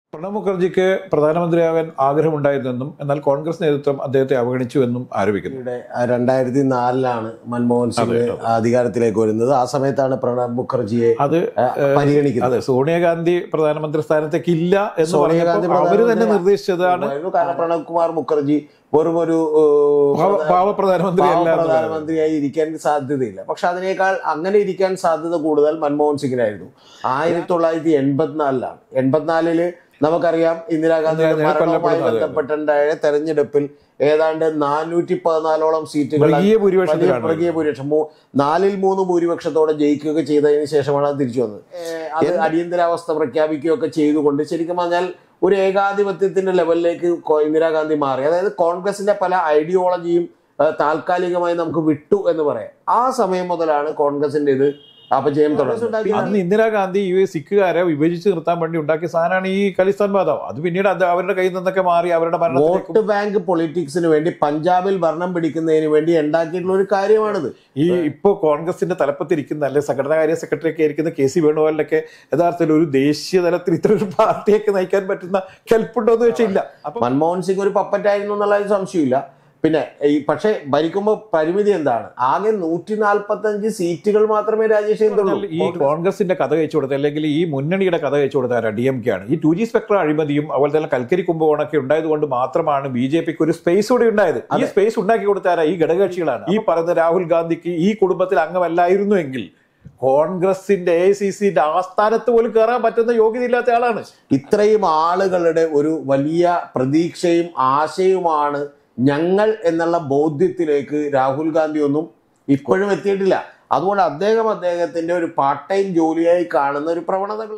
പ്രണബ് മുഖർജിക്ക് പ്രധാനമന്ത്രിയാകാൻ ആഗ്രഹമുണ്ടായിരുന്നെന്നും എന്നാൽ കോൺഗ്രസ് നേതൃത്വം അദ്ദേഹത്തെ അവഗണിച്ചുവെന്നും ആരോപിക്കുന്നു ഇവിടെ രണ്ടായിരത്തി നാലിലാണ് മൻമോഹൻ സിംഗ് അധികാരത്തിലേക്ക് വരുന്നത് ആ സമയത്താണ് പ്രണബ് മുഖർജിയെ അത് ആ, പരിഗണിക്കുന്നത് അതെ സോണിയാഗാന്ധി പ്രധാനമന്ത്രി സ്ഥാനത്തേക്ക് ഇല്ല എന്ന് സോണിയാഗാന്ധി പറഞ്ഞപ്പോൾ അവര് തന്നെ പ്രധാനമന്ത്രി നിർദ്ദേശിച്ചതാണ് ആയിരുന്നു. കാരണം പ്രണബ് കുമാർ മുഖർജി വെറും ഒരു ഏഹ്, പാവ- പാവ പ്രധാനമന്ത്രി പാവ അല്ല എന്ന് പറയുന്നത്. പ്രധാനമന്ത്രിയായി ഇരിക്കാൻ സാധ്യതയില്ല പക്ഷെ അതിനേക്കാൾ അങ്ങനെ ഇരിക്കാൻ സാധ്യത കൂടുതൽ മൻമോഹൻ സിംഗിനായിരുന്നു ആയിരത്തി തൊള്ളായിരത്തി എൺപത്തിനാലിലാണ് എൺപത്തിനാലില് നമുക്കറിയാം ഇന്ദിരാഗാന്ധിയുടെ ഇന്ദിരാഗാന്ധി മരണവുമായി കൊല്ലപ്പെടുന്നത് അതെ. ബന്ധപ്പെട്ടുണ്ടായ തെരഞ്ഞെടുപ്പിൽ ഏതാണ്ട് നാനൂറ്റി പതിനാലോളം സീറ്റുകൾ മൃഗീയ ഭൂരിപക്ഷത്തിലാണ് മൃഗീയ ഭൂരിപക്ഷം മൂ- നാലിൽ മൂന്ന് ഭൂരിപക്ഷത്തോടെ ജയിക്കുകയൊക്കെ ചെയ്തതിന് ശേഷമാണ് അത് തിരിച്ചു വന്നത് ഏഹ് അത് അടിയന്തരാവസ്ഥ പ്രഖ്യാപിക്കുകയൊക്കെ ചെയ്തുകൊണ്ട് ശരിക്കും പറഞ്ഞാൽ ഒരു ഏകാധിപത്യത്തിന്റെ ലെവലിലേക്ക് കോ- ഇന്ദിരാഗാന്ധി മാറി അതായത് കോൺഗ്രസിന്റെ പല ഐഡിയോളജിയും ഏഹ് താൽക്കാലികമായി നമുക്ക് വിട്ടു എന്ന് പറയാം ആ സമയം മുതലാണ് കോൺഗ്രസിന്റെ ഇത് അപജയം തുടങ്ങുന്നത് അന്ന് ഇന്ദിരാഗാന്ധി ഈ സിഖുകാരെ വിഭജിച്ച് നിർത്താൻ വേണ്ടി ഉണ്ടാക്കിയ സാധനമാണ് ഈ ഖലിസ്ഥാൻ ബാദാവ് അത് പിന്നീട് അത് അവരുടെ കയ്യിൽ നിന്നൊക്കെ മാറി അവരുടെ ഭരണത്തിലേക്ക് വോട്ട് ബാങ്ക് പൊളിറ്റിക്സിന് വേണ്ടി പഞ്ചാബിൽ ഭരണം പിടിക്കുന്നതിന് വേണ്ടി ഉണ്ടാക്കിയിട്ടുള്ള ഒരു കാര്യമാണിത് ഈ ഇപ്പോ കോൺഗ്രസിന്റെ തലപ്പത്തിരിക്കുന്ന അല്ലെ സംഘടനാകാര്യ സെക്രട്ടറി ഒക്കെ ഇരിക്കുന്ന കെ സി വേണുഗോപാലിന്റെ ഒക്കെ യഥാർത്ഥത്തിൽ ഒരു ദേശീയ തലത്തിൽ ഇത്ര ഒരു പാർട്ടിയൊക്കെ നയിക്കാൻ പറ്റുന്ന കെൽപ്പുണ്ടോ എന്ന് വെച്ചില്ല അപ്പൊ മൻമോഹൻ സിംഗ് ഒരു പപ്പറ്റായിരുന്നു എന്നുള്ളതിൽ സംശയമില്ല പിന്നെ ഈ പക്ഷേ ഭരിക്കുമ്പോൾ പരിമിതി എന്താണ് ആകെ നൂറ്റി നാൽപ്പത്തി അഞ്ച് സീറ്റുകൾ മാത്രമേ രാജേഷ് പറഞ്ഞാൽ ഈ കോൺഗ്രസിന്റെ കഥ കഴിച്ചു കൊടുത്ത അല്ലെങ്കിൽ ഈ മുന്നണിയുടെ കഥ കഴിച്ചു കൊടുത്ത ആരാ ഡി എം കെ ആണ് ഈ ടു ജി സ്പെക്ട്രം അഴിമതിയും അതുപോലെ തന്നെ കൽക്കരി കുംഭകോണൊക്കെ ഉണ്ടായത് കൊണ്ട് മാത്രമാണ് ബി ജെ പിക്ക് ഒരു സ്പേസ് കൂടി ഉണ്ടായത് ഈ സ്പേസ് ഉണ്ടാക്കി കൊടുത്ത ആരാ ഈ ഘടകകക്ഷികളാണ് ഈ പറയുന്ന രാഹുൽ ഗാന്ധിക്ക് ഈ കുടുംബത്തിൽ അംഗമല്ലായിരുന്നു എങ്കിൽ കോൺഗ്രസിന്റെ എ സി സിന്റെ ആസ്ഥാനത്ത് പോലും കയറാൻ പറ്റുന്ന യോഗ്യത ഇല്ലാത്ത ആളാണ് ഇത്രയും ആളുകളുടെ ഒരു വലിയ പ്രതീക്ഷയും ആശയവുമാണ് ഞങ്ങൾ എന്നുള്ള ബോധ്യത്തിലേക്ക് രാഹുൽ ഗാന്ധി ഒന്നും ഇപ്പോഴും എത്തിയിട്ടില്ല അതുകൊണ്ട് അദ്ദേഹം അദ്ദേഹത്തിന്റെ ഒരു പാർട്ട് ടൈം ജോലിയായി കാണുന്ന ഒരു പ്രവണതകൾ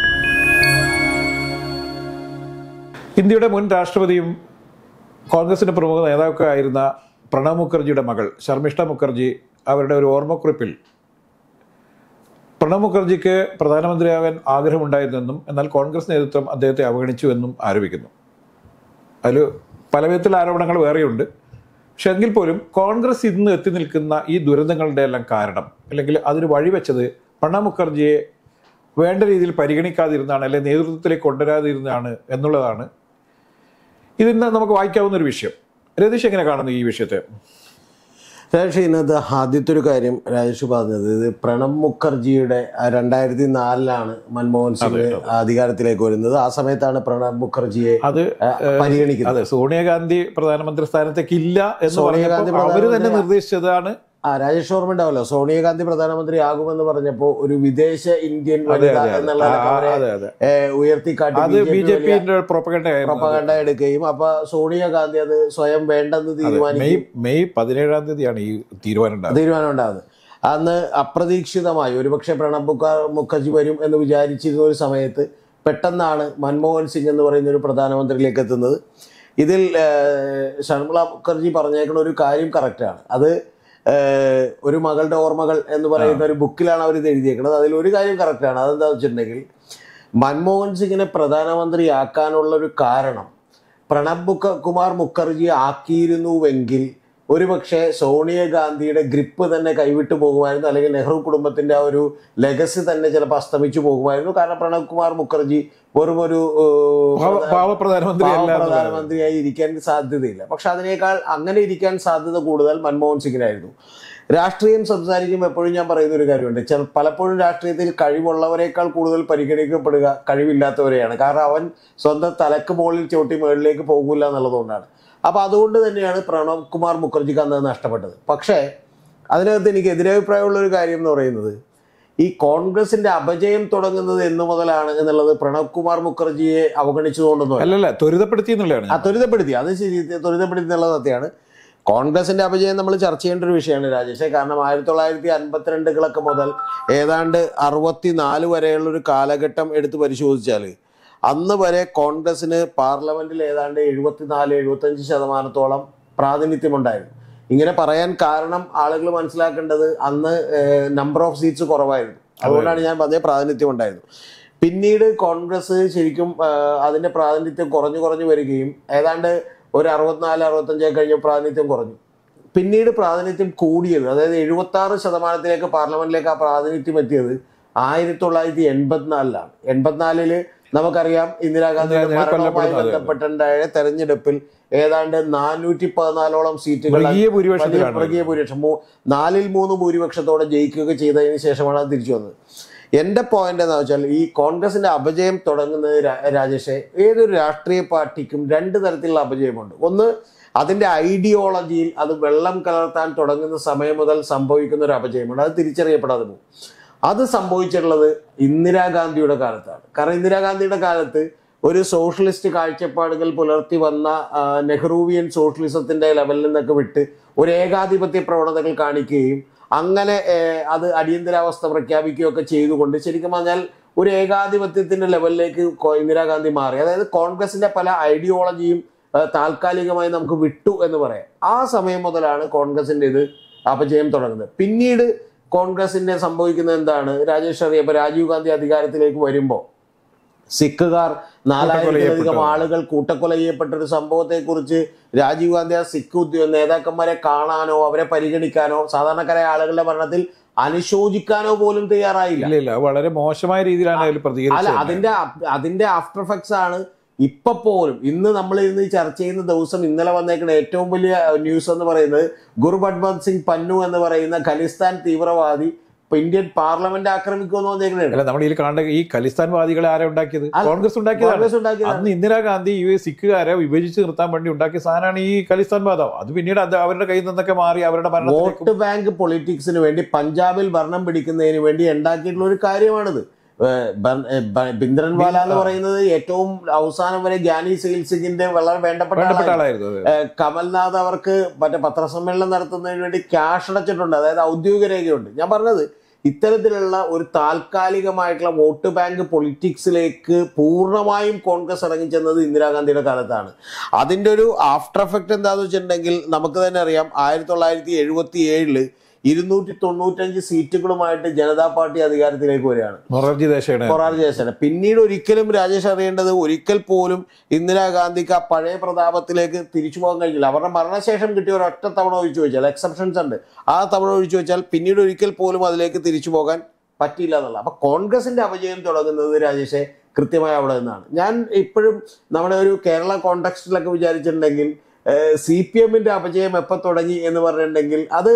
ഇന്ത്യയുടെ മുൻ രാഷ്ട്രപതിയും കോൺഗ്രസിന്റെ പ്രമുഖ നേതാവൊക്കെ ആയിരുന്ന പ്രണബ് മുഖർജിയുടെ മകൾ ശർമിഷ്ഠ മുഖർജി അവരുടെ ഒരു ഓർമ്മക്കുറിപ്പിൽ പ്രണബ് മുഖർജിക്ക് പ്രധാനമന്ത്രിയാകാൻ ആഗ്രഹമുണ്ടായിരുന്നെന്നും എന്നാൽ കോൺഗ്രസ് നേതൃത്വം അദ്ദേഹത്തെ അവഗണിച്ചുവെന്നും ആരോപിക്കുന്നു അതിൽ പല വിധത്തിലുള്ള ആരോപണങ്ങൾ വേറെയുണ്ട് പക്ഷെ എങ്കിൽ പോലും കോൺഗ്രസ് ഇന്ന് എത്തി നിൽക്കുന്ന ഈ ദുരന്തങ്ങളുടെ എല്ലാം കാരണം അല്ലെങ്കിൽ അതിന് വഴിവെച്ചത് പ്രണബ് മുഖർജിയെ വേണ്ട രീതിയിൽ പരിഗണിക്കാതിരുന്നാണ് അല്ലെങ്കിൽ നേതൃത്വത്തിലേക്ക് കൊണ്ടുവരാതിരുന്നാണ് എന്നുള്ളതാണ് ഇതിന്ന് നമുക്ക് വായിക്കാവുന്ന ഒരു വിഷയം രതീഷ് എങ്ങനെ കാണുന്നു ഈ വിഷയത്തെ രാജേഷ് ഇന്നത്തെ ആദ്യത്തെ ഒരു കാര്യം രാജേഷ് പറഞ്ഞത് ഇത് പ്രണബ് മുഖർജിയുടെ ആ രണ്ടായിരത്തി നാലിലാണ് മൻമോഹൻ സിംഗ് അധികാരത്തിലേക്ക് വരുന്നത് ആ സമയത്താണ് പ്രണബ് മുഖർജിയെ അത് ആ, പരിഗണിക്കുന്നത് അതെ സോണിയാഗാന്ധി പ്രധാനമന്ത്രി സ്ഥാനത്തേക്ക് ഇല്ല എന്ന് സോണിയാഗാന്ധി പറഞ്ഞപ്പോൾ അവര് തന്നെ പ്രധാനമന്ത്രി- നിർദ്ദേശിച്ചതാണ് ആ രാജേഷ് ഓർമ്മ ഉണ്ടാവല്ലോ സോണിയാഗാന്ധി പ്രധാനമന്ത്രി ആകുമെന്ന് പറഞ്ഞപ്പോൾ ഒരു വിദേശ ഇന്ത്യൻ അതെ വനിത അതെ അതെ എന്നുള്ള ആ, നിലയ്ക്ക് അവരെ അതെ അതെ ഏ, ഉയർത്തിക്കാട്ടി അത് ബി ജെ പിന്റെ പ്രൊപ്പഗണ്ട പ്രൊപ്പഗണ്ട എടുക്കുകയും അപ്പൊ സോണിയാഗാന്ധി അത് സ്വയം വേണ്ടെന്ന് മെയ് തീരുമാനിക്കും മെയ് പതിനേഴാം തീയതിയാണ് ഈ തീരുമാനം ഉണ്ടാകുന്നത് തീരുമാനം ഉണ്ടാകുന്നത് അന്ന് അപ്രതീക്ഷിതമായി ഒരുപക്ഷെ പ്രണബ് മുഖ- മുഖർജി വരും എന്ന് വിചാരിച്ചിരുന്ന ഒരു സമയത്ത് പെട്ടെന്നാണ് മൻമോഹൻ സിംഗ് എന്ന് പറയുന്ന ഒരു പ്രധാനമന്ത്രിയിലേക്ക് എത്തുന്നത് ഇതിൽ ഏഹ്, ശർമിള മുഖർജി പറഞ്ഞേക്കുന്ന ഒരു കാര്യം കറക്റ്റാണ് അത് ഏഹ്, ഒരു മകളുടെ ഓർമ്മകൾ എന്ന് പറയുന്ന ഒരു ബുക്കിലാണ് അവർ ഇത് എഴുതിയേക്കുന്നത് അതിൽ ഒരു കാര്യം കറക്റ്റാണ് അതെന്താ വെച്ചിട്ടുണ്ടെങ്കിൽ മൻമോഹൻ സിംഗിനെ പ്രധാനമന്ത്രിയാക്കാനുള്ള ഒരു കാരണം പ്രണബ് മുഖ- കുമാർ മുഖർജി ആക്കിയിരുന്നുവെങ്കിൽ ഒരുപക്ഷെ സോണിയാഗാന്ധിയുടെ ഗ്രിപ്പ് തന്നെ കൈവിട്ടു പോകുമായിരുന്നു അല്ലെങ്കിൽ നെഹ്റു കുടുംബത്തിന്റെ ആ ഒരു ലെഗസി തന്നെ ചിലപ്പോൾ അസ്തമിച്ചു പോകുമായിരുന്നു കാരണം പ്രണബ് കുമാർ മുഖർജി വെറും ഒരു ഏഹ്, പാവ- പാവ പ്രധാനമന്ത്രി പാവ അല്ല എന്ന് പറയുന്നത്. പ്രധാനമന്ത്രിയായി ഇരിക്കാൻ സാധ്യതയില്ല പക്ഷെ അതിനേക്കാൾ അങ്ങനെ ഇരിക്കാൻ സാധ്യത കൂടുതൽ മൻമോഹൻ സിംഗിനായിരുന്നു രാഷ്ട്രീയം സംസാരിക്കുമ്പോൾ എപ്പോഴും ഞാൻ പറയുന്ന ഒരു കാര്യമുണ്ട് ചില പലപ്പോഴും രാഷ്ട്രീയത്തിൽ കഴിവുള്ളവരെക്കാൾ കൂടുതൽ പരിഗണിക്കപ്പെടുക കഴിവില്ലാത്തവരെയാണ് കാരണം അവൻ സ്വന്തം തലക്ക് മുകളിൽ ചവിട്ടി മുകളിലേക്ക് പോകില്ല എന്നുള്ളതുകൊണ്ടാണ് അപ്പൊ അതുകൊണ്ട് തന്നെയാണ് പ്രണബ് കുമാർ മുഖർജിക്ക് അന്ന് അത് നഷ്ടപ്പെട്ടത് പക്ഷേ അതിനകത്ത് എനിക്ക് എതിരഭിപ്രായമുള്ള ഒരു കാര്യം എന്ന് പറയുന്നത് ഈ കോൺഗ്രസിന്റെ അപജയം തുടങ്ങുന്നത് എന്നു മുതലാണ് എന്നുള്ളത് പ്രണബ് കുമാർ മുഖർജിയെ അവഗണിച്ചുകൊണ്ടൊന്നും അല്ല. അല്ലല്ല ത്വരിതപ്പെടുത്തി എന്നുള്ളതാണ് ആ ത്വരിതപ്പെടുത്തി അത് ശരി ത്വരിതപ്പെടുത്തി എന്നുള്ളത് സത്യമാണ് കോൺഗ്രസിന്റെ അപജയം നമ്മൾ ചർച്ച ചെയ്യേണ്ട ഒരു വിഷയമാണ് രാജേഷേ കാരണം ആയിരത്തി തൊള്ളായിരത്തി അൻപത്തിരണ്ടുകളൊക്കെ മുതൽ ഏതാണ്ട് അറുപത്തിനാല് വരെയുള്ള ഒരു കാലഘട്ടം എടുത്ത് പരിശോധിച്ചാൽ അന്ന് വരെ കോൺഗ്രസിന് പാർലമെന്റിൽ ഏതാണ്ട് എഴുപത്തിനാല് എഴുപത്തഞ്ച് ശതമാനത്തോളം പ്രാതിനിധ്യമുണ്ടായിരുന്നു ഇങ്ങനെ പറയാൻ കാരണം ആളുകൾ മനസ്സിലാക്കേണ്ടത് അന്ന് നമ്പർ ഓഫ് സീറ്റ്സ് കുറവായിരുന്നു അതുകൊണ്ടാണ് ഞാൻ പറഞ്ഞ പ്രാതിനിധ്യം ഉണ്ടായിരുന്നു പിന്നീട് കോൺഗ്രസ് ശരിക്കും ആ, അതിന്റെ പ്രാതിനിധ്യം കുറഞ്ഞു കുറഞ്ഞു വരികയും ഏതാണ്ട് ഒരു അറുപത്തിനാല് അറുപത്തഞ്ച് കഴിഞ്ഞ പ്രാതിനിധ്യം കുറഞ്ഞു പിന്നീട് പ്രാതിനിധ്യം കൂടിയത് അതായത് എഴുപത്തി ആറ് ശതമാനത്തിലേക്ക് പാർലമെന്റിലേക്ക് ആ പ്രാതിനിധ്യം എത്തിയത് ആയിരത്തി തൊള്ളായിരത്തി എൺപത്തിനാലിലാണ് എൺപത്തിനാലില് നമുക്കറിയാം ഇന്ദിരാഗാന്ധിയുടെ ഇന്ദിരാഗാന്ധി മരണവുമായി കൊല്ലപ്പെടുന്നത്. ബന്ധപ്പെട്ടുണ്ടായ തെരഞ്ഞെടുപ്പിൽ ഏതാണ്ട് നാനൂറ്റി പതിനാലോളം സീറ്റുകൾ മൃഗീയ വലിയ ഭൂരിപക്ഷത്തിലാണ് മൃഗീയ ഭൂരിപക്ഷം മൂ- നാലിൽ മൂന്ന് ഭൂരിപക്ഷത്തോടെ ജയിക്കുകയൊക്കെ ചെയ്തതിന് ശേഷമാണ് അത് തിരിച്ചു വന്നത് എന്റെ പോയിന്റ് എന്താ വെച്ചാൽ ഈ കോൺഗ്രസിന്റെ അപജയം തുടങ്ങുന്നത് രാ- രാജേഷെ ഏതൊരു രാഷ്ട്രീയ പാർട്ടിക്കും രണ്ട് തരത്തിലുള്ള അപജയമുണ്ട് ഒന്ന് അതിന്റെ ഐഡിയോളജിയിൽ അത് വെള്ളം കലർത്താൻ തുടങ്ങുന്ന സമയം മുതൽ സംഭവിക്കുന്ന ഒരു അപജയമുണ്ട് അത് തിരിച്ചറിയപ്പെടാതെ പോകും അത് സംഭവിച്ചിട്ടുള്ളത് ഇന്ദിരാഗാന്ധിയുടെ കാലത്താണ് കാരണം ഇന്ദിരാഗാന്ധിയുടെ കാലത്ത് ഒരു സോഷ്യലിസ്റ്റ് കാഴ്ചപ്പാടുകൾ പുലർത്തി വന്ന ആ, നെഹ്റുവിയൻ സോഷ്യലിസത്തിന്റെ ലെവലിൽ നിന്നൊക്കെ വിട്ട് ഒരു ഏകാധിപത്യ പ്രവണതകൾ കാണിക്കുകയും അങ്ങനെ ഏഹ്, അത് അടിയന്തരാവസ്ഥ പ്രഖ്യാപിക്കുകയൊക്കെ ചെയ്തുകൊണ്ട് ശരിക്കും പറഞ്ഞാൽ ഒരു ഏകാധിപത്യത്തിന്റെ ലെവലിലേക്ക് കോ- ഇന്ദിരാഗാന്ധി മാറി അതായത് കോൺഗ്രസിന്റെ പല ഐഡിയോളജിയും ഏഹ്, താൽക്കാലികമായി നമുക്ക് വിട്ടു എന്ന് പറയാം ആ സമയം മുതലാണ് കോൺഗ്രസിന്റെ ഇത് അപജയം തുടങ്ങുന്നത് പിന്നീട് കോൺഗ്രസിന്റെ സംഭവിക്കുന്നത് എന്താണ് രാജേഷ് അറിയാം ഇപ്പൊ രാജീവ് ഗാന്ധി അധികാരത്തിലേക്ക് വരുമ്പോൾ സിഖുകാർ നാലായിരത്തിലധികം ചെയ്യപ്പെട്ടു. ആളുകൾ കൂട്ടക്കൊല ചെയ്യപ്പെട്ട ഒരു സംഭവത്തെ കുറിച്ച് രാജീവ് ഗാന്ധി ആ സിഖ് ഉദ്യോഗ നേതാക്കന്മാരെ കാണാനോ അവരെ പരിഗണിക്കാനോ സാധാരണക്കാരായ ആളുകളുടെ മരണത്തിൽ അനുശോചിക്കാനോ പോലും തയ്യാറായില്ല ഇല്ല ഇല്ല അത് വളരെ മോശമായ രീതിയിലാണ് അതിൽ അല്ല പ്രതികരിച്ചത് അതിന്റെ അപ്- അതിന്റെ ആഫ്റ്റർ എഫക്ട്സ് ആണ് ഇപ്പൊ പോലും ഇന്ന് നമ്മൾ ഇന്ന് ഈ ചർച്ച ചെയ്യുന്ന ദിവസം ഇന്നലെ വന്നേക്കുന്ന ഏറ്റവും വലിയ ന്യൂസ് എന്ന് പറയുന്നത് ഗുർബഡ്ബന്ത് സിംഗ് പന്നു എന്ന് പറയുന്ന ഖലിസ്ഥാൻ തീവ്രവാദി ഇപ്പൊ ഇന്ത്യൻ പാർലമെന്റ് ആക്രമിക്കുമെന്ന് വന്നേക്കണേ അല്ല നമ്മൾ ഇതിൽ കാണേണ്ട ഈ ഖലിസ്ഥാൻവാദികളെ ആരാ ഉണ്ടാക്കിയത് അല്ല, കോൺഗ്രസ് ഉണ്ടാക്കിയതാണ് കോൺഗ്രസ് ഉണ്ടാക്കിയതാണ് അന്ന് ഇന്ദിരാഗാന്ധി ഈ സിഖുകാരെ വിഭജിച്ച് നിർത്താൻ വേണ്ടി ഉണ്ടാക്കിയ സാധനമാണ് ഈ ഖലിസ്ഥാൻ വാദം അത് പിന്നീട് അത് അവരുടെ കയ്യിൽ നിന്നൊക്കെ മാറി അവരുടെ മരണത്തിലേക്ക് വോട്ട് ബാങ്ക് പൊളിറ്റിക്സിന് വേണ്ടി പഞ്ചാബിൽ ഭരണം പിടിക്കുന്നതിന് വേണ്ടി ഉണ്ടാക്കിയിട്ടുള്ള ഒരു കാര്യമാണിത് ഏഹ് ബൻ- ഏഹ് ബ- ബിന്ദ്രൻവാല എന്ന് പറയുന്നത് ഏറ്റവും അവസാനം വരെ ഗ്യാനി സെയിൽ സിംഗിന്റെ വളരെ വേണ്ടപ്പെട്ട വേണ്ടപ്പെട്ട ആളായിരുന്നു. ആളായിരുന്നു അത് ഏഹ് കമൽനാഥ് അവർക്ക് മറ്റേ പത്രസമ്മേളനം നടത്തുന്നതിന് വേണ്ടി ക്യാഷ് അടച്ചിട്ടുണ്ട് അതായത് ഔദ്യോഗിക രേഖയുണ്ട് ഞാൻ പറഞ്ഞത് ഇത്തരത്തിലുള്ള ഒരു താൽക്കാലികമായിട്ടുള്ള വോട്ട് ബാങ്ക് പൊളിറ്റിക്സിലേക്ക് പൂർണ്ണമായും കോൺഗ്രസ് ഇറങ്ങിച്ചെന്നത് ഇന്ദിരാഗാന്ധിയുടെ കാലത്താണ് അതിന്റെ ഒരു ആഫ്റ്റർ എഫക്ട് എന്താന്ന് വെച്ചിട്ടുണ്ടെങ്കിൽ നമുക്ക് തന്നെ അറിയാം ആയിരത്തി തൊള്ളായിരത്തി എഴുപത്തി ഏഴില് ഇരുന്നൂറ്റി തൊണ്ണൂറ്റഞ്ച് സീറ്റുകളുമായിട്ട് ജനതാ പാർട്ടി അധികാരത്തിലേക്ക് വരികയാണ് മൊറാർജി ദേശാണ് മൊറാർജി ദേശാണ് പിന്നീട് ഒരിക്കലും രാജേഷ് അറിയേണ്ടത് ഒരിക്കൽ പോലും ഇന്ദിരാഗാന്ധിക്ക് ആ പഴയ പ്രതാപത്തിലേക്ക് തിരിച്ചു പോകാൻ കഴിഞ്ഞില്ല അവരുടെ മരണശേഷം കിട്ടിയ ഒരു ഒറ്റ തവണ ഒഴിച്ചു വെച്ചാൽ എക്സെപ്ഷൻസ് ഉണ്ട് ആ തവണ ഒഴിച്ചു വെച്ചാൽ പിന്നീട് ഒരിക്കൽ പോലും അതിലേക്ക് തിരിച്ചു പോകാൻ പറ്റില്ല എന്നുള്ള അപ്പൊ കോൺഗ്രസിന്റെ അപജയം തുടങ്ങുന്നത് രാജേഷെ കൃത്യമായി അവിടെ നിന്നാണ് ഞാൻ ഇപ്പോഴും നമ്മുടെ ഒരു കേരള കോണ്ടെക്സ്റ്റിലൊക്കെ വിചാരിച്ചിട്ടുണ്ടെങ്കിൽ സി പി എമ്മിന്റെ അപജയം എപ്പോൾ തുടങ്ങി എന്ന് പറഞ്ഞിട്ടുണ്ടെങ്കിൽ അത്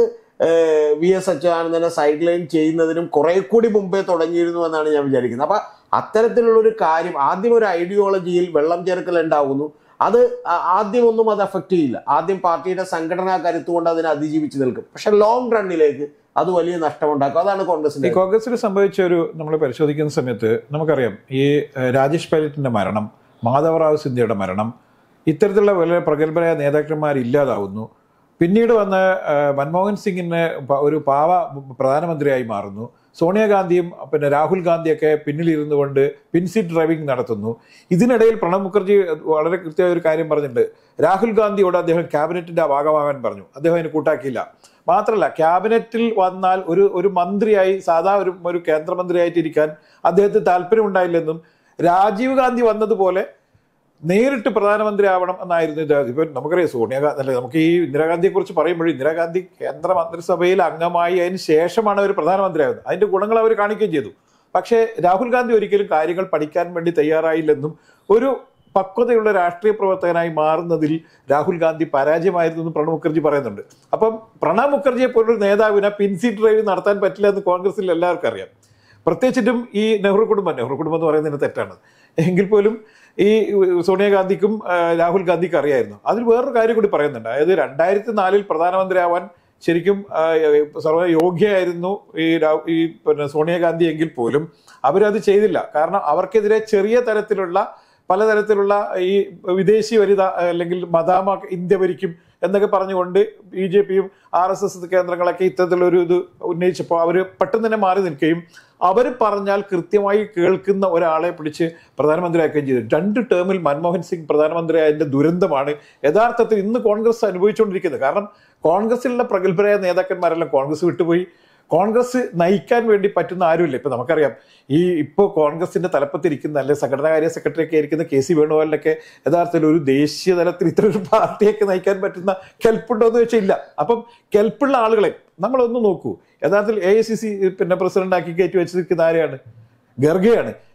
വി എസ് അച്യുതാനന്ദനെ സൈഡ് ലൈൻ ചെയ്യുന്നതിനും കുറെ കൂടി മുമ്പേ തുടങ്ങിയിരുന്നു എന്നാണ് ഞാൻ വിചാരിക്കുന്നത് അപ്പൊ അത്തരത്തിലുള്ള ഒരു കാര്യം ആദ്യം ഒരു ഐഡിയോളജിയിൽ വെള്ളം ചേർക്കൽ ഉണ്ടാകുന്നു അത് ആ- ആദ്യമൊന്നും അത് അഫക്റ്റ് ചെയ്യില്ല ആദ്യം പാർട്ടിയുടെ സംഘടനാ കരുത്തുകൊണ്ട് അതിനെ അതിജീവിച്ച് നിൽക്കും പക്ഷെ ലോങ് റണ്ണിലേക്ക് അത് വലിയ നഷ്ടമുണ്ടാക്കും അതാണ് ഈ കോൺഗ്രസിന്റെ കോൺഗ്രസിൽ സംഭവിച്ച ഒരു നമ്മൾ പരിശോധിക്കുന്ന സമയത്ത് നമുക്കറിയാം ഈ ഏഹ്, രാജേഷ് പൈലറ്റിന്റെ മരണം മാധവറാവ് സിന്ധ്യയുടെ മരണം ഇത്തരത്തിലുള്ള വളരെ പ്രഗത്ഭരായ നേതാക്കന്മാർ ഇല്ലാതാവുന്നു പിന്നീട് വന്ന് ഏഹ്, മൻമോഹൻ സിംഗിന് പ- ഒരു പാവ പ്രധാനമന്ത്രിയായി മാറുന്നു സോണിയാഗാന്ധിയും പിന്നെ രാഹുൽ ഗാന്ധിയൊക്കെ പിന്നിലിരുന്നു കൊണ്ട് പിൻസീറ്റ് ഡ്രൈവിംഗ് നടത്തുന്നു ഇതിനിടയിൽ പ്രണബ് മുഖർജി വളരെ കൃത്യമായ ഒരു കാര്യം പറഞ്ഞിട്ടുണ്ട് രാഹുൽ ഗാന്ധിയോട് അദ്ദേഹം ക്യാബിനറ്റിന്റെ ഭാഗമാകാൻ പറഞ്ഞു അദ്ദേഹം അതിന് കൂട്ടാക്കിയില്ല മാത്രമല്ല ക്യാബിനറ്റിൽ വന്നാൽ ഒരു ഒരു മന്ത്രിയായി സാധാ ഒരു ഒരു കേന്ദ്രമന്ത്രിയായിട്ട് ഇരിക്കാൻ അദ്ദേഹത്തിന് താല്പര്യമുണ്ടായില്ലെന്നും രാജീവ് ഗാന്ധി വന്നതുപോലെ നേരിട്ട് പ്രധാനമന്ത്രി ആവണം എന്നായിരുന്നു ഇത് ഇപ്പൊ നമുക്കറിയാം സോണിയാഗാന്ധി അല്ലെ നമുക്ക് ഈ ഇന്ദിരാഗാന്ധിയെ കുറിച്ച് പറയുമ്പോൾ ഇന്ദിരാഗാന്ധി കേന്ദ്ര മന്ത്രിസഭയിൽ അംഗമായി അതിന് ശേഷമാണ് അവർ പ്രധാനമന്ത്രിയാകുന്നത് അതിന്റെ ഗുണങ്ങൾ അവർ കാണിക്കുകയും ചെയ്തു പക്ഷേ രാഹുൽ ഗാന്ധി ഒരിക്കലും കാര്യങ്ങൾ പഠിക്കാൻ വേണ്ടി തയ്യാറായില്ലെന്നും ഒരു പക്വതയുള്ള രാഷ്ട്രീയ പ്രവർത്തകനായി മാറുന്നതിൽ രാഹുൽ ഗാന്ധി പരാജയമായിരുന്നു എന്ന് പ്രണബ് മുഖർജി പറയുന്നുണ്ട് അപ്പം പ്രണബ് മുഖർജിയെ പോലൊരു നേതാവിനെ പിൻസി ഡ്രൈവ് നടത്താൻ പറ്റില്ല എന്ന് കോൺഗ്രസിൽ എല്ലാവർക്കും അറിയാം പ്രത്യേകിച്ചിട്ടും ഈ നെഹ്റു കുടുംബം നെഹ്റു കുടുംബം എന്ന് പറയുന്നതിന് തെറ്റാണ് എങ്കിൽ പോലും ഈ സോണിയാഗാന്ധിക്കും ആ, രാഹുൽ ഗാന്ധിക്കും അറിയായിരുന്നു അതിൽ വേറൊരു കാര്യം കൂടി പറയുന്നുണ്ട് അതായത് രണ്ടായിരത്തി നാലിൽ പ്രധാനമന്ത്രിയാവാൻ ശരിക്കും ആ, സർവ്വ യോഗ്യയായിരുന്നു ഈ രാ- ഈ പിന്നെ സോണിയാഗാന്ധി എങ്കിൽ പോലും അവരത് ചെയ്തില്ല കാരണം അവർക്കെതിരെ ചെറിയ തരത്തിലുള്ള പലതരത്തിലുള്ള ഈ വിദേശി വനിത അല്ലെങ്കിൽ മദാമ ഇന്ത്യ ഭരിക്കും എന്നൊക്കെ പറഞ്ഞുകൊണ്ട് ബി ജെ പിയും ആർ എസ് എസ് കേന്ദ്രങ്ങളൊക്കെ ഇത്തരത്തിലൊരു ഇത് ഉന്നയിച്ചപ്പോൾ അവർ പെട്ടെന്ന് തന്നെ മാറി നിൽക്കുകയും അവർ പറഞ്ഞാൽ കൃത്യമായി കേൾക്കുന്ന ഒരാളെ പിടിച്ച് പ്രധാനമന്ത്രിയാക്കുകയും ചെയ്തു രണ്ട് ടേമിൽ മൻമോഹൻ സിംഗ് പ്രധാനമന്ത്രിയായതിന്റെ ദുരന്തമാണ് യഥാർത്ഥത്തിൽ ഇന്ന് കോൺഗ്രസ് അനുഭവിച്ചുകൊണ്ടിരിക്കുന്നത് കാരണം കോൺഗ്രസിലുള്ള പ്രഗത്ഭരായ നേതാക്കന്മാരെല്ലാം കോൺഗ്രസ് വിട്ടുപോയി കോൺഗ്രസ് നയിക്കാൻ വേണ്ടി പറ്റുന്ന ആരുമില്ല ഇപ്പൊ നമുക്കറിയാം ഈ ഇപ്പോൾ കോൺഗ്രസിന്റെ തലപ്പത്തിരിക്കുന്ന അല്ലെ സംഘടനാകാര്യ സെക്രട്ടറി ഒക്കെ ആയിരിക്കുന്ന കെ സി വേണുഗോപാലിനൊക്കെ യഥാർത്ഥത്തിൽ ഒരു ദേശീയ തലത്തിൽ ഇത്ര ഒരു പാർട്ടിയൊക്കെ നയിക്കാൻ പറ്റുന്ന കെൽപ്പുണ്ടോ എന്ന് വെച്ചാൽ ഇല്ല അപ്പം കെൽപ്പുള്ള ആളുകളെ നമ്മളൊന്ന് നോക്കൂ യഥാർത്ഥത്തിൽ എ ഐ സി സി പിന്നെ പ്രസിഡന്റ് ആക്കി കയറ്റി വെച്ചിരിക്കുന്ന ആരെയാണ് ഗർഗയാണ്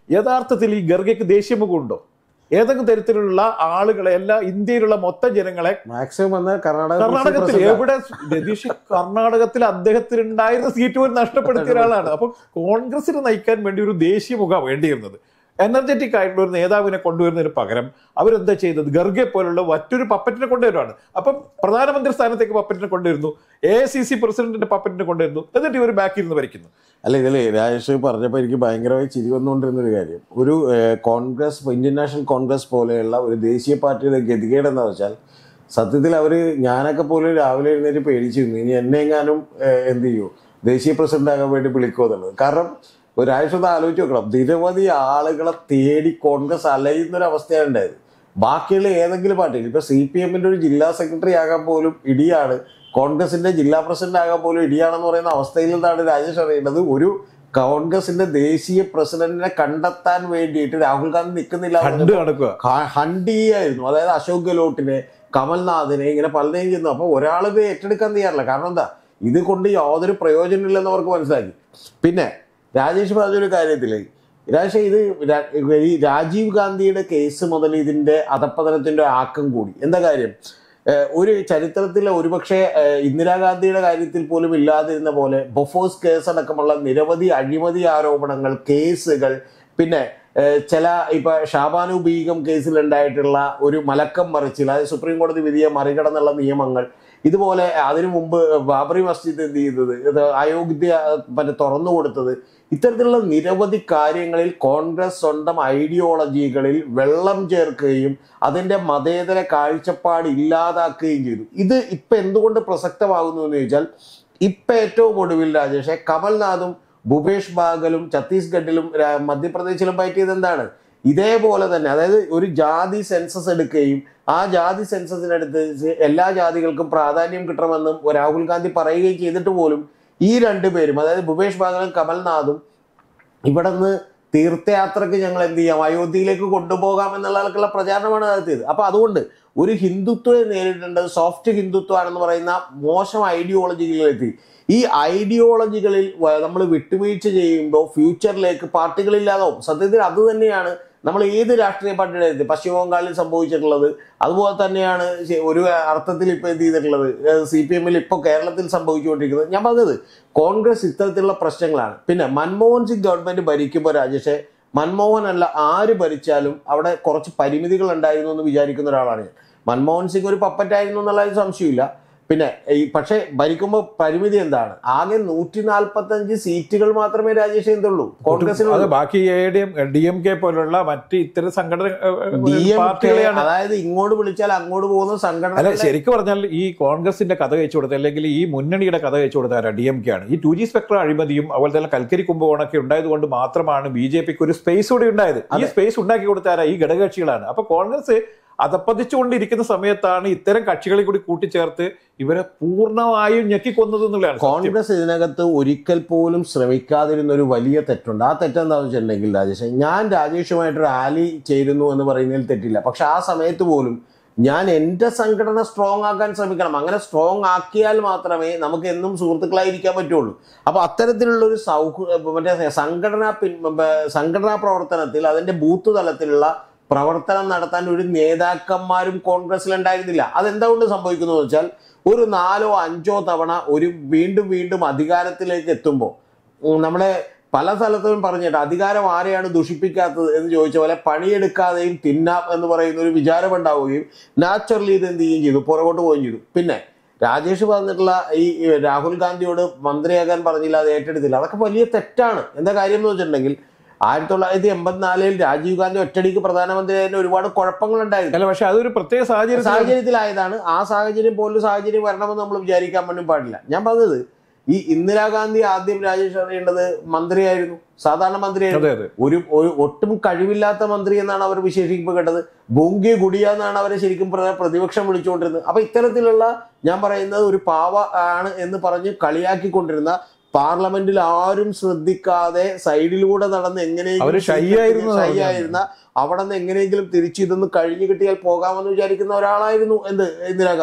യഥാർത്ഥത്തിൽ ഈ ഗർഗയ്ക്ക് ദേശീയമുഖമുണ്ടോ ഏതെങ്കിലും തരത്തിലുള്ള ആളുകളെ എല്ലാ ഇന്ത്യയിലുള്ള മൊത്തം ജനങ്ങളെ മാക്സിമം വന്ന കർണാടക കർണാടകത്തിൽ എവിടെ രതീഷ് കർണാടകത്തിൽ അദ്ദേഹത്തിന് ഉണ്ടായിരുന്ന സീറ്റ് പോലും നഷ്ടപ്പെടുത്തിയ ഒരാളാണ് അപ്പൊ കോൺഗ്രസിനെ നയിക്കാൻ വേണ്ടി ഒരു ദേശീയ മുഖം വേണ്ടിയിരുന്നത് എനർജറ്റിക് ആയിട്ടുള്ള ഒരു നേതാവിനെ കൊണ്ടുവരുന്നതിന് പകരം അവരെന്താ ചെയ്തത് ഗർഗെ പോലുള്ള മറ്റൊരു പപ്പറ്റിനെ കൊണ്ടുവരുവാണ് അപ്പം പ്രധാനമന്ത്രി സ്ഥാനത്തേക്ക് പപ്പറ്റിനെ കൊണ്ടുവരുന്നു എ സി സി പ്രസിഡന്റിന്റെ പപ്പറ്റിനെ കൊണ്ടുവരുന്നു എന്നിട്ട് ഇവർ ബാക്കിൽ നിന്ന് ഭരിക്കുന്നു അല്ല ഇതിൽ രാജേഷ് പറഞ്ഞപ്പോൾ എനിക്ക് ഭയങ്കരമായി ചിരി വന്നുകൊണ്ടിരുന്ന ഒരു കാര്യം ഒരു ഏഹ്, കോൺഗ്രസ് ഇന്ത്യൻ നാഷണൽ കോൺഗ്രസ് പോലെയുള്ള ഒരു ദേശീയ പാർട്ടിയുടെ ഗതികേട് എന്ന് വെച്ചാൽ സത്യത്തിൽ അവർ ഞാനൊക്കെ പോലും രാവിലെ എഴുന്നേറ്റ് പേടിച്ചിരുന്നു ഇനി എന്നെ എങ്ങാനും ഏഹ്, എന്ത് ചെയ്യൂ ദേശീയ പ്രസിഡന്റ് ആകാൻ വേണ്ടി വിളിക്കുമോ എന്നുള്ളത് കാരണം ഒരു ആഴ്ച ഒന്ന് ആലോചിച്ച് നോക്കണം നിരവധി ആളുകളെ തേടി കോൺഗ്രസ് അലയുന്ന ഒരു അവസ്ഥയാണ് ഉണ്ടായത് ബാക്കിയുള്ള ഏതെങ്കിലും പാർട്ടി ഇപ്പൊ സി പി എമ്മിന്റെ ഒരു ജില്ലാ സെക്രട്ടറി ആകാൻ പോലും ഇടിയാണ് കോൺഗ്രസിന്റെ ജില്ലാ പ്രസിഡന്റ് ആകാൻ പോലും ഇടിയാണെന്ന് പറയുന്ന അവസ്ഥയിൽ നിന്നാണ് രാജേഷ് അറിയേണ്ടത് ഒരു കോൺഗ്രസിന്റെ ദേശീയ പ്രസിഡന്റിനെ കണ്ടെത്താൻ വേണ്ടിയിട്ട് രാഹുൽ ഗാന്ധി നിൽക്കുന്നില്ല എന്ന് കണ്ട് നടക്കുക ക- ഹണ്ട് ചെയ്യായിരുന്നു അതായത് അശോക് ഗെഹ്ലോട്ടിനെ കമൽനാഥിനെ ഇങ്ങനെ പലരെയും ചെയ്യുന്നു അപ്പൊ ഒരാളിത് ഏറ്റെടുക്കാൻ തയ്യാറില്ല കാരണം എന്താ ഇത് കൊണ്ട് യാതൊരു പ്രയോജനമില്ലെന്ന് അവർക്ക് മനസ്സിലാക്കി പിന്നെ രാജേഷ് പറഞ്ഞൊരു കാര്യത്തില് രാജേഷ് ഇത് രാ- ഈ രാജീവ് ഗാന്ധിയുടെ കേസ് മുതൽ ഇതിന്റെ അധപ്പതനത്തിന്റെ ആക്കം കൂടി എന്താ കാര്യം ഏഹ് ഒരു ചരിത്രത്തിലെ ഒരുപക്ഷെ ഏഹ് ഇന്ദിരാഗാന്ധിയുടെ കാര്യത്തിൽ പോലും ഇല്ലാതിരുന്ന പോലെ ബൊഫോസ് കേസ് അടക്കമുള്ള നിരവധി അഴിമതി ആരോപണങ്ങൾ കേസുകൾ പിന്നെ ഏഹ് ചില ഇപ്പൊ ഷാബാനു ബീഗം കേസിലുണ്ടായിട്ടുള്ള ഒരു മലക്കം മറിച്ചിൽ അതായത് സുപ്രീം കോടതി വിധിയെ മറികടന്നുള്ള നിയമങ്ങൾ ഇതുപോലെ അതിനു മുമ്പ് ബാബറി മസ്ജിദ് എന്ത് ചെയ്തത് ഇത് അയോഗ്യ മറ്റേ തുറന്നു കൊടുത്തത് ഇത്തരത്തിലുള്ള നിരവധി കാര്യങ്ങളിൽ കോൺഗ്രസ് സ്വന്തം ഐഡിയോളജികളിൽ വെള്ളം ചേർക്കുകയും അതിന്റെ മതേതര കാഴ്ചപ്പാട് ഇല്ലാതാക്കുകയും ചെയ്തു ഇത് ഇപ്പൊ എന്തുകൊണ്ട് പ്രസക്തമാകുന്നു എന്ന് ചോദിച്ചാൽ ഇപ്പൊ ഏറ്റവും ഒടുവിൽ രാജേഷെ കമൽനാഥും ഭൂപേഷ് ബാഗലും ഛത്തീസ്ഗഡിലും രാ- മധ്യപ്രദേശിലും പറ്റിയത് എന്താണ് ഇതേപോലെ തന്നെ അതായത് ഒരു ജാതി സെൻസസ് എടുക്കുകയും ആ ജാതി സെൻസസിനടുത്ത് എല്ലാ ജാതികൾക്കും പ്രാധാന്യം കിട്ടണമെന്നും രാഹുൽ ഗാന്ധി പറയുകയും ചെയ്തിട്ട് പോലും ഈ രണ്ടുപേരും അതായത് ഭൂപേഷ് ബാഗലും കമൽനാഥും ഇവിടെ നിന്ന് തീർത്ഥയാത്രക്ക് ഞങ്ങൾ എന്ത് ചെയ്യാം അയോധ്യയിലേക്ക് കൊണ്ടുപോകാം എന്നുള്ളവർക്കുള്ള പ്രചാരണമാണ് നടത്തിയത് അപ്പൊ അതുകൊണ്ട് ഒരു ഹിന്ദുത്വത്തെ നേരിടേണ്ടത് സോഫ്റ്റ് ഹിന്ദുത്വമാണെന്ന് പറയുന്ന മോശം ഐഡിയോളജികളിലെത്തി ഈ ഐഡിയോളജികളിൽ നമ്മൾ വിട്ടുവീഴ്ച ചെയ്യുമ്പോൾ ഫ്യൂച്ചറിലേക്ക് പാർട്ടികളില്ലാതാവും സത്യത്തിൽ അത് തന്നെയാണ് നമ്മൾ ഏത് രാഷ്ട്രീയ പാർട്ടിയുടെ കാര്യത്തിൽ പശ്ചിമ ബംഗാളിൽ സംഭവിച്ചിട്ടുള്ളത് അതുപോലെ തന്നെയാണ് ശ- ഒരു അർത്ഥത്തിൽ ഇപ്പൊ എന്ത് ചെയ്തിട്ടുള്ളത് സി പി എമ്മിൽ ഇപ്പോൾ കേരളത്തിൽ സംഭവിച്ചുകൊണ്ടിരിക്കുന്നത് ഞാൻ പറഞ്ഞത് കോൺഗ്രസ് ഇത്തരത്തിലുള്ള പ്രശ്നങ്ങളാണ് പിന്നെ മൻമോഹൻ സിംഗ് ഗവൺമെന്റ് ഭരിക്കുമ്പോൾ രാജേഷെ മൻമോഹൻ അല്ല ആര് ഭരിച്ചാലും അവിടെ കുറച്ച് പരിമിതികൾ ഉണ്ടായിരുന്നു എന്ന് വിചാരിക്കുന്ന ഒരാളാണ് ഞാൻ മൻമോഹൻ സിംഗ് ഒരു പപ്പറ്റായിരുന്നു എന്നുള്ളതിൽ സംശയമില്ല പിന്നെ ഈ പക്ഷേ ഭരിക്കുമ്പോൾ പരിമിതി എന്താണ് ആകെ നൂറ്റി നാൽപ്പത്തി അഞ്ച് സീറ്റുകൾ മാത്രമേ രാജേഷ് എന്തുള്ളൂ കോൺഗ്രസിന് അത് ബാക്കി A D M D M K പോലുള്ള മറ്റ് ഇത്തരം സംഘടന ഡി എം കെ പാർട്ടികളെയാണ് അതായത് ഇങ്ങോട്ട് വിളിച്ചാൽ അങ്ങോട്ട് പോകുന്ന അല്ല സംഘടന ശരിക്കും പറഞ്ഞാൽ ഈ കോൺഗ്രസിന്റെ കഥ കഴിച്ചു കൊടുത്ത അല്ലെങ്കിൽ ഈ മുന്നണിയുടെ കഥ കഴിച്ചു കൊടുത്ത ആരാ ഡി എം കെ ആണ് ഈ ടു ജി സ്പെക്ടർ അഴിമതിയും അതുപോലെ തന്നെ കൽക്കരി കുംഭകോണൊക്കെ ഉണ്ടായത് കൊണ്ട് മാത്രമാണ് ബി ജെ പിക്ക് ഒരു സ്പേസ് കൂടി ഉണ്ടായത് ഈ സ്പേസ് ഉണ്ടാക്കി കൊടുത്ത ആരാ ഈ ഘടകകക്ഷികളാണ് അപ്പൊ കോൺഗ്രസ് അതപ്പതിച്ചുകൊണ്ടിരിക്കുന്ന സമയത്താണ് ഇത്തരം കക്ഷികളെ കൂടി കൂട്ടിച്ചേർത്ത് ഇവരെ പൂർണ്ണമായും ഞെക്കിക്കൊന്നത് എന്നുള്ളതാണ് സത്യം. കോൺഗ്രസ് ഇതിനകത്ത് ഒരിക്കൽ പോലും ശ്രമിക്കാതിരുന്ന ഒരു വലിയ തെറ്റുണ്ട് ആ തെറ്റെന്താണെന്ന് വെച്ചിട്ടുണ്ടെങ്കിൽ രാജേഷ് ഞാൻ രാജേഷുമായിട്ട് റാലി ചേരുന്നു എന്ന് പറയുന്നതിൽ തെറ്റില്ല പക്ഷെ ആ സമയത്ത് പോലും ഞാൻ എൻ്റെ സംഘടന സ്ട്രോങ് ആക്കാൻ ശ്രമിക്കണം അങ്ങനെ സ്ട്രോങ് ആക്കിയാൽ മാത്രമേ നമുക്ക് എന്നും സുഹൃത്തുക്കളായിരിക്കാൻ പറ്റുള്ളൂ അപ്പൊ അത്തരത്തിലുള്ള ഒരു സൗഹൃദ മറ്റേ സംഘടനാ പിൻ സംഘടനാ പ്രവർത്തനത്തിൽ അതിന്റെ ബൂത്ത് തലത്തിലുള്ള പ്രവർത്തനം നടത്താൻ ഒരു നേതാക്കന്മാരും കോൺഗ്രസിൽ ഉണ്ടായിരുന്നില്ല അതെന്തുകൊണ്ട് സംഭവിക്കുന്നു എന്ന് വെച്ചാൽ ഒരു നാലോ അഞ്ചോ തവണ ഒരു വീണ്ടും വീണ്ടും അധികാരത്തിലേക്ക് എത്തുമ്പോൾ നമ്മളെ പല സ്ഥലത്തും പറഞ്ഞിട്ട് അധികാരം ആരെയാണ് ദുഷിപ്പിക്കാത്തത് എന്ന് ചോദിച്ച പോലെ പണിയെടുക്കാതെയും തിന്നാം എന്ന് പറയുന്ന ഒരു വിചാരം ഉണ്ടാവുകയും നാച്ചുറലി ഇത് എന്ത് ചെയ്യുകയും ചെയ്തു പുറകോട്ട് പോവുകയും ചെയ്തു പിന്നെ രാജേഷ് പറഞ്ഞിട്ടുള്ള ഈ ഈ രാഹുൽ ഗാന്ധിയോട് മന്ത്രിയാകാൻ പറഞ്ഞില്ല അത് ഏറ്റെടുത്തില്ല അതൊക്കെ വലിയ തെറ്റാണ് എന്താ കാര്യം എന്ന് വെച്ചിട്ടുണ്ടെങ്കിൽ ആയിരത്തി തൊള്ളായിരത്തി എൺപത്തിനാലിൽ രാജീവ് ഗാന്ധി ഒറ്റടിക്ക് പ്രധാനമന്ത്രിയായതിന് ഒരുപാട് കുഴപ്പങ്ങൾ ഉണ്ടായിരുന്നു അല്ല പക്ഷെ അതൊരു പ്രത്യേക സാഹചര്യം സാഹചര്യത്തിലായതാണ് ആ സാഹചര്യം പോലും സാഹചര്യം വരണമെന്ന് നമ്മൾ വിചാരിക്കാൻ വേണ്ടി പാടില്ല ഞാൻ പറഞ്ഞത് ഈ ഇന്ദിരാഗാന്ധി ആദ്യം രാജേഷ് അറിയേണ്ടത് മന്ത്രിയായിരുന്നു സാധാരണ മന്ത്രിയായിരുന്നു അതെ അതെ ഒരു ഒരു ഒട്ടും കഴിവില്ലാത്ത മന്ത്രി എന്നാണ് അവർ വിശേഷിക്കപ്പെട്ടത് ബോങ്കി ഗുഡിയ എന്നാണ് അവരെ ശരിക്കും പ്ര- പ്രതിപക്ഷം വിളിച്ചുകൊണ്ടിരുന്നത് അപ്പൊ ഇത്തരത്തിലുള്ള ഞാൻ പറയുന്നത് ഒരു പാവ ആണ് എന്ന് പറഞ്ഞ് കളിയാക്കിക്കൊണ്ടിരുന്ന പാർലമെന്റിൽ ആരും ശ്രദ്ധിക്കാതെ സൈഡിലൂടെ നടന്ന് എങ്ങനെയെങ്കിലും അവര് shy ആയിരുന്നു ഷൈ എന്നാണ് ആയിരുന്ന അവിടെ നിന്ന് എങ്ങനെയെങ്കിലും തിരിച്ചു ഇതൊന്ന് കഴിഞ്ഞു കിട്ടിയാൽ പോകാമെന്ന് വിചാരിക്കുന്ന ഒരാളായിരുന്നു എന്ത് ഇന്ദിരാഗാന്ധി